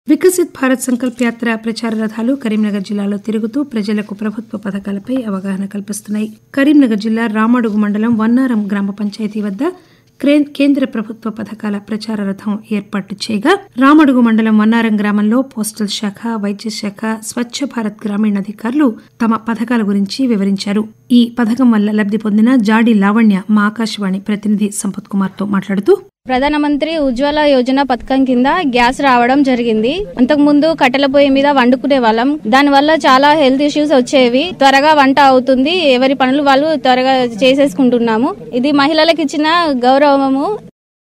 వికసిత్ భారత్ సంకల్ప్ యాత్ర ప్రచార రథాలు కరీంనగర్ జిల్లాలో తిరుగుతూ ప్రజలకు ప్రభుత్వ పథకాలపై అవగాహన కల్పిస్తున్నాయి కరీంనగర్ జిల్లా రామడుగు మండలం వన్నారం గ్రామ పంచాయతీ వద్ద క్రే- కేంద్ర ప్రభుత్వ పథకాల ప్రచార రథం ఏర్పాటు చేయగా రామడుగు మండలం వన్నారం గ్రామంలో పోస్టల్ శాఖ వైద్య శాఖ స్వచ్ఛ భారత్ గ్రామీణ అధికారులు తమ పథకాల గురించి వివరించారు ఈ పథకం వల్ల లబ్ది పొందిన జాడి లావణ్య మా ఆకాశవాణి ప్రతినిధి సంపత్ కుమార్ తో మాట్లాడుతూ ప్రధానమంత్రి ఉజ్వల యోజన పథకం కింద గ్యాస్ రావడం జరిగింది అంతకు ముందు కట్టెల పొయ్యి మీద వండుకునే వాళ్ళం దాని వల్ల చాలా హెల్త్ ఇష్యూస్ వచ్చేవి త్వరగా వంట అవుతుంది ఎవరి పనులు వాళ్ళు త్వరగా చేసేసుకుంటున్నాము ఇది మహిళలకు ఇచ్చిన గౌరవము